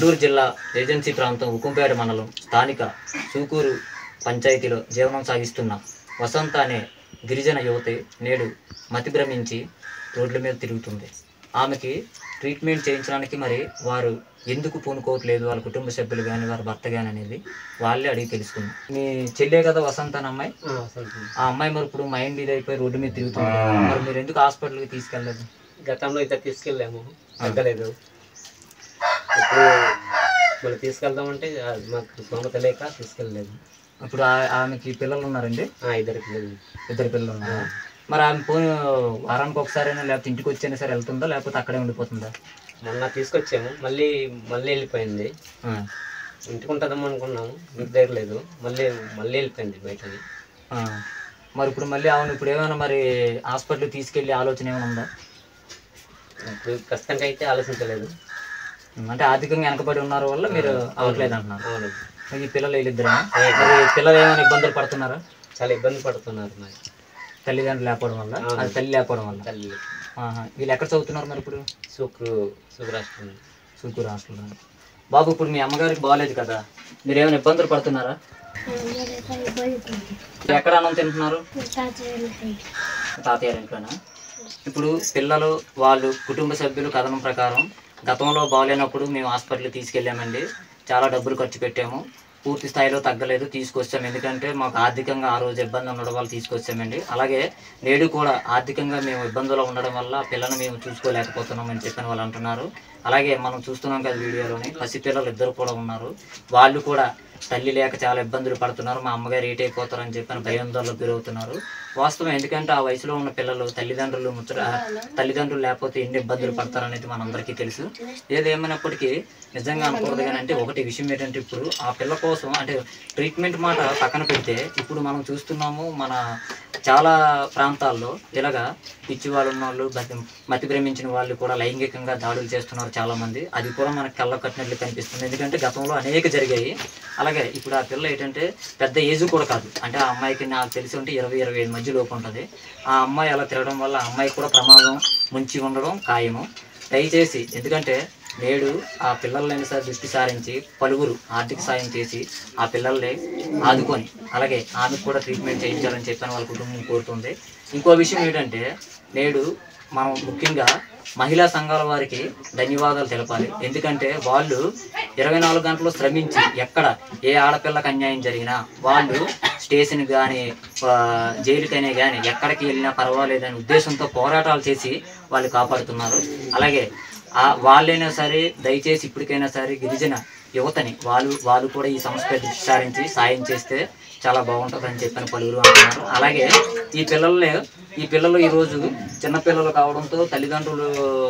గుంటూరు జిల్లా ఏజెన్సీ ప్రాంతం ఉకుంపేట మండలం స్థానిక సూకూరు పంచాయతీలో జీవనం సాగిస్తున్న వసంత అనే గిరిజన యువతి నేడు మతి భ్రమించి రోడ్ల మీద తిరుగుతుంది ఆమెకి ట్రీట్మెంట్ చేయించడానికి మరి వారు ఎందుకు పూనుకోవట్లేదు వాళ్ళ కుటుంబ సభ్యులు కానీ వారి భర్త కానీ అనేది వాళ్ళే అడిగి తెలుసుకుందాం మీ చెల్లే కదా వసంత అనే అమ్మాయి ఆ అమ్మాయి మరి ఇప్పుడు మైండ్ ఇది అయిపోయి రోడ్డు మీద తిరుగుతుంది కదా. మరి మీరు ఎందుకు హాస్పిటల్కి తీసుకెళ్ళలేదు గతంలో ఇద్దరు తీసుకెళ్ళాము తగ్గలేదు ఇప్పుడు మళ్ళీ తీసుకెళ్దామంటే ఆ, మాకు స్తోమత లేక తీసుకెళ్ళలేదు ఇప్పుడు ఆ- ఆమెకి పిల్లలు ఉన్నారండి ఆ, ఇద్దరు పిల్లలు ఇద్దరు పిల్లలు ఉన్నారు మరి ఆమె పోయి వారానికి ఒకసారైనా లేకపోతే ఇంటికి వచ్చైనా సరే వెళ్తుందా లేకపోతే అక్కడే ఉండిపోతుందా మొన్న తీసుకొచ్చాము మళ్ళీ మళ్ళీ వెళ్ళిపోయింది ఆ. ఇంటికి ఉంటుందేమో అనుకున్నాము ఇంటి దగ్గర లేదు మళ్ళీ మళ్ళీ వెళ్ళిపోయింది బయటకి ఆ. మరి ఇప్పుడు మళ్ళీ ఆమెను ఇప్పుడు ఏమైనా మరి హాస్పిటల్కి తీసుకెళ్ళి ఆలోచన ఏమైనా ఉందా ఇప్పుడు ప్రస్తుతానికి అయితే ఆలోచించలేదు అంటే ఆర్థికంగా వెనకబడి ఉన్నారు వల్ల మీరు అవ్వట్లేదు అంటున్నారు అవును మరి ఈ పిల్లలు వీళ్ళిద్దరు మరి పిల్లలు ఏమైనా ఇబ్బందులు పడుతున్నారా చాలా ఇబ్బంది పడుతున్నారు మరి తల్లిదండ్రులు లేకపోవడం వల్ల అవును. అది తల్లి లేకపోవడం వల్ల తల్లి ఆహా. వీళ్ళు ఎక్కడ చదువుతున్నారు మరి ఇప్పుడు శుక్రు శుక్రాష్ట్రం సూకూరు హాస్టల్లో బాబు ఇప్పుడు మీ అమ్మగారికి బాగాలేదు కదా మీరు ఏమైనా ఇబ్బందులు పడుతున్నారా ఎక్కడ అన్నం తింటున్నారు తాతయ్య ఇంట్లోనా ఇప్పుడు పిల్లలు వాళ్ళు కుటుంబ సభ్యులు కథనం ప్రకారం గతంలో బాగాలేనప్పుడు మేము హాస్పిటల్కి తీసుకెళ్ళామండి చాలా డబ్బులు ఖర్చు పెట్టాము పూర్తి స్థాయిలో తగ్గలేదు తీసుకొచ్చాము ఎందుకంటే మాకు ఆర్థికంగా ఆ రోజు ఇబ్బంది ఉండడం వల్ల తీసుకొచ్చామండి అలాగే నేడు కూడా ఆర్థికంగా మేము ఇబ్బందులు ఉండడం వల్ల పిల్లల్ని మేము చూసుకోలేకపోతున్నామని చెప్పిన వాళ్ళు అంటున్నారు అలాగే మనం చూస్తున్నాం కదా వీడియోలోని పసిపిల్లలు ఇద్దరు కూడా ఉన్నారు వాళ్ళు కూడా తల్లి లేక చాలా ఇబ్బందులు పడుతున్నారు మా అమ్మగారు ఏట్ అయిపోతారని చెప్పని భయాందోళనకు గురవుతున్నారు వాస్తవం ఎందుకంటే ఆ వయసులో ఉన్న పిల్లలు తల్లిదండ్రులు ముచ్చట తల్లిదండ్రులు లేకపోతే ఎన్ని ఇబ్బందులు పడతారనేది మనందరికీ తెలుసు ఏదేమైనప్పటికీ నిజంగా అనకూడదు కానీ అంటే ఒకటి విషయం ఏంటంటే ఇప్పుడు ఆ పిల్ల కోసం అంటే ట్రీట్మెంట్ మాట పక్కన పెడితే ఇప్పుడు మనం చూస్తున్నాము మన చాలా ప్రాంతాల్లో ఇలాగా పిచ్చి వాళ్ళు ఉన్న వాళ్ళు మతి- మతి భ్రమించిన వాళ్ళు కూడా లైంగికంగా దాడులు చేస్తున్నారు చాలా మంది అది కూడా మనకు కళ్ళ కట్టినట్లు కనిపిస్తుంది ఎందుకంటే గతంలో అనేక జరిగాయి అలాగే ఇప్పుడు ఆ పిల్ల ఏంటంటే పెద్ద ఏజ్ కూడా కాదు అంటే ఆ అమ్మాయికి నాకు తెలిసి ఉంటే ఇరవై ఇరవై ఐదు మధ్య లోపు ఉంటుంది ఆ అమ్మాయి అలా తిరగడం వల్ల ఆ అమ్మాయికి కూడా ప్రమాదం ముంచి ఉండడం ఖాయము దయచేసి ఎందుకంటే నేడు ఆ పిల్లలైనా సరే దృష్టి సారించి పలువురు ఆర్థిక సాయం చేసి ఆ పిల్లల్ని ఆదుకొని అలాగే ఆమెకు కూడా ట్రీట్మెంట్ చేయించాలని చెప్పని వాళ్ళ కుటుంబం కోరుతుంది ఇంకో విషయం ఏంటంటే నేడు మనం ముఖ్యంగా మహిళా సంఘాల వారికి ధన్యవాదాలు తెలపాలి ఎందుకంటే వాళ్ళు ఇరవై నాలుగు గంటలు శ్రమించి ఎక్కడ ఏ ఆడపిల్లకి అన్యాయం జరిగినా వాళ్ళు స్టేషన్ కానీ జైలుకైనా కానీ ఎక్కడికి వెళ్ళినా పర్వాలేదనే ఉద్దేశంతో పోరాటాలు చేసి వాళ్ళు కాపాడుతున్నారు అలాగే ఆ వాళ్ళైనా సరే దయచేసి ఇప్పటికైనా సరే గిరిజన యువతని వాళ్ళు వాళ్ళు కూడా ఈ సంస్థ దృష్టి సారించి సాయం చేస్తే చాలా బాగుంటుందని చెప్పని పలువురు అంటున్నారు అలాగే ఈ పిల్లల్ని ఈ పిల్లలు ఈరోజు చిన్నపిల్లలు కావడంతో తల్లిదండ్రులు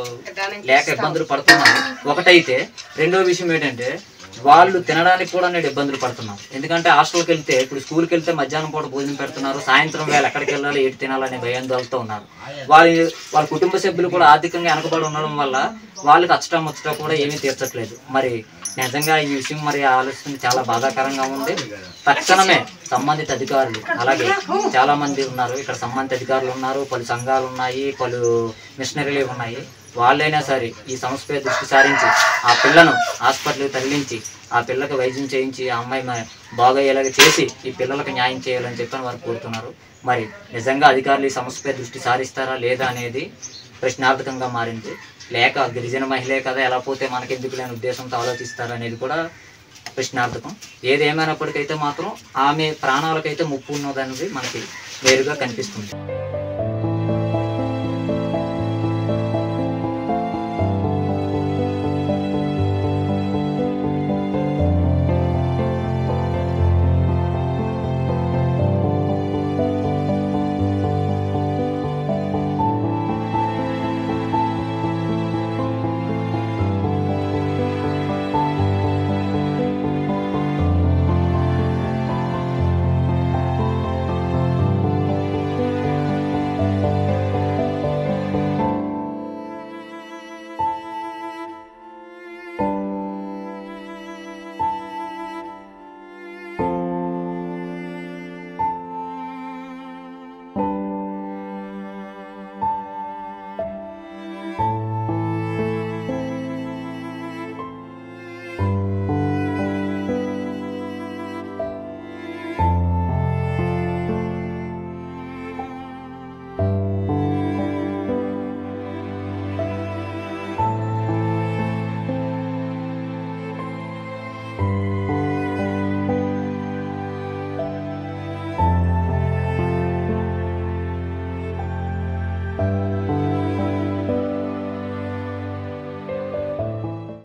లేక ఇబ్బందులు పడుతున్నారు ఒకటైతే రెండో విషయం ఏంటంటే వాళ్ళు తినడానికి కూడా నేను ఇబ్బందులు పడుతున్నాం ఎందుకంటే హాస్టల్కి వెళ్తే ఇప్పుడు స్కూల్కి వెళ్తే మధ్యాహ్నం పూట భోజనం పెడుతున్నారు సాయంత్రం వేళ ఎక్కడికి వెళ్ళాలి ఏటి తినాలనే భయాందోళనతో ఉన్నారు వాళ్ళ వాళ్ళ కుటుంబ సభ్యులు కూడా ఆర్థికంగా వెనకబడి ఉండడం వల్ల వాళ్ళకి అచ్చటా ముచ్చటా కూడా ఏమీ తీర్చట్లేదు మరి నిజంగా ఈ విషయం మరి ఆలోచన చాలా బాధాకరంగా ఉంది తక్షణమే సంబంధిత అధికారులు అలాగే చాలా మంది ఉన్నారు ఇక్కడ సంబంధిత అధికారులు ఉన్నారు పలు సంఘాలు ఉన్నాయి పలు మిషనరీలు ఉన్నాయి వాళ్ళైనా సరే ఈ సమస్యపై దృష్టి సారించి ఆ పిల్లను హాస్పిటల్కి తరలించి ఆ పిల్లకి వైద్యం చేయించి ఆ అమ్మాయి మ- బాగయ్యేలాగా చేసి ఈ పిల్లలకు న్యాయం చేయాలని చెప్పని వారు కోరుతున్నారు మరి నిజంగా అధికారులు ఈ సమస్యపై దృష్టి సారిస్తారా లేదా అనేది ప్రశ్నార్థకంగా మారింది లేక గిరిజన మహిళే కదా ఎలా పోతే మనకెందుకు లేని ఉద్దేశంతో ఆలోచిస్తారా అనేది కూడా ప్రశ్నార్థకం ఏది ఏమైనప్పటికైతే మాత్రం ఆమె ప్రాణాలకైతే ముప్పు ఉన్నదనేది మనకి నేరుగా కనిపిస్తుంది